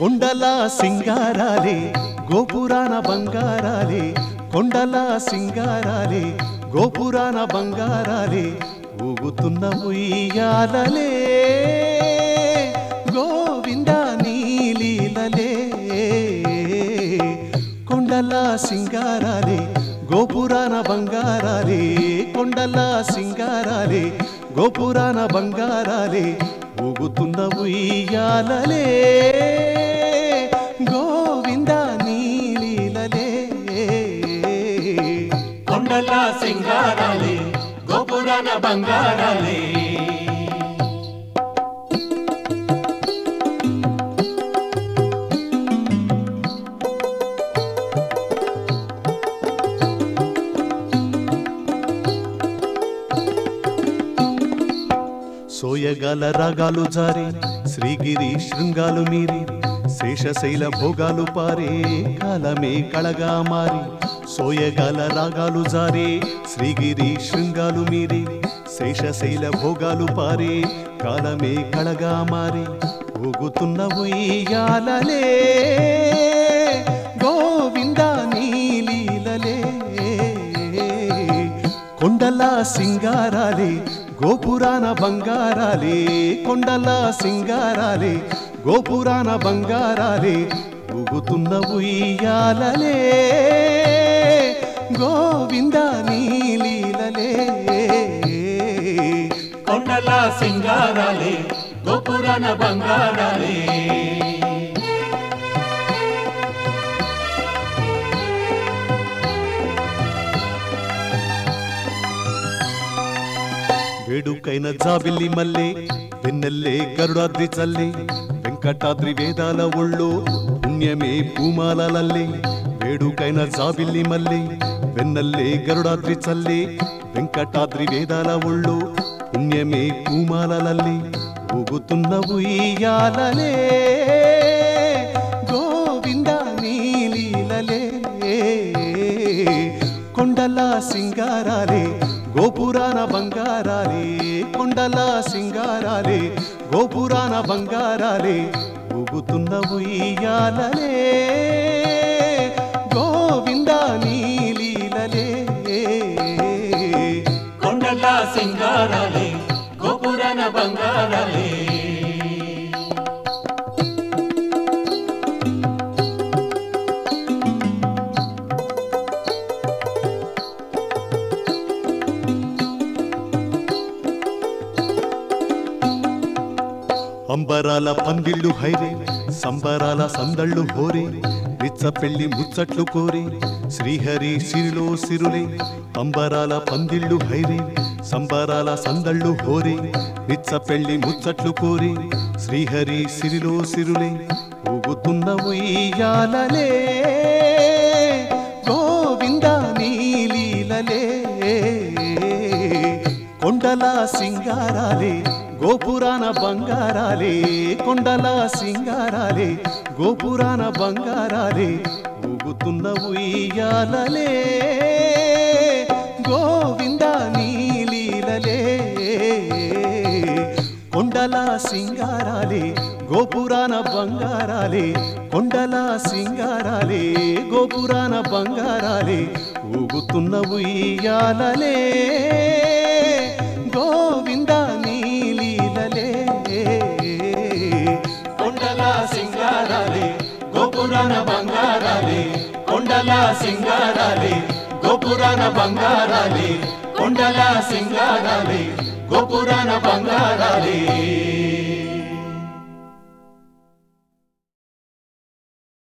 కొండల సింగారాలే గోపురాన బంగారాలే కొండల సింగారాలే గోపురాన బంగారాలే ఊగుతున్న ఉయ్యాలలే గోవింద నీలీలలే కొండల సింగారాలే గోపురాన బంగారాలే కొండల సింగారాలే గోపురాన బంగారాలే ఊగుతున్న ఉయ్యాలలే గోవింద నీలీలలే కొండల సింగారాలే గోపురాన బంగారాలే సోయగాల రాగాలు జారి శ్రీగిరి శృంగాలు మీరి శేషశైల భోగాలు పారే కాలమే కళగా మారి సోయగాల రాగాలు జారి శ్రీగిరి శృంగాలు మీరి శేషశైల భోగాలు పారే కాలమే కళగా మారి ఊగుతున్న ఉయ్యాలలే గోవింద నీలీలలే కొండల సింగారాలే గోపురాన బంగారాలే కొండల సింగారాలే గోపురాన బంగారాలే ఊగుతున్న ఉయ్యాలలే గోవింద నీలీలలే కొండల సింగారాలే గోపురాన బంగారాలే వేడుకైన జాబిల్లి మల్లె వెన్నెల్లే గరుడాద్రి చల్లే వెంకటాద్రి వేదాల ఒళ్ళు పుణ్యమే పూమాలల్లే వేడుకైన జాబిల్లి మల్లె వెన్నెల్లే గరుడాద్రి చల్లే వెంకటాద్రి వేదాల ఒళ్ళు పుణ్యమే పూమాలల్లే ఊగుతున్న ఉయ్యాలలే గోవింద నీలీలలే కొండల సింగారాలే గోపురాన బంగారాలే కొండల సింగారాలే గోపురాన బంగారాలే ఊగుతున్న ఉయ్యాలలే గోవింద నీలీలలే కొండల సింగారాలే గోపురాన బంగారాలే అంబరాల పందిళ్ళు హైరే సంబరాల సందళ్ళు హోరే నిచ్చ పెళ్లి ముచ్చట్లు కోరే శ్రీహరి సిరిలో సిరులే అంబరాల పందిళ్ళు హైరే సంబరాల సందళ్ళు హోరే నిచ్చ పెళ్లి ముచ్చట్లు కోరే శ్రీహరి సిరిలో సిరులే ఊగుతున్న ఉయ్యాలలే గోవింద నీలీలలే కొండల సింగారాలే గోపురాన బంగారాలే కొండల సింగారాలే గోపురాన బంగారాలే ఊగుతున్న ఉయ్యాలలే గోవింద నీలీలలే కొండల సింగారాలే గోపురాన బంగారాలే కొండల సింగారాలే గోపురాన బంగారాలే ఊగుతున్న ఉయ్యాలలే గోవింద నీలీలలే కొండల సింగారాలే గోపురాన బంగారాలే కొండల సింగారాలే గోపురాన బంగారాలే కొండల సింగారాలే గోపురాన బంగారాలే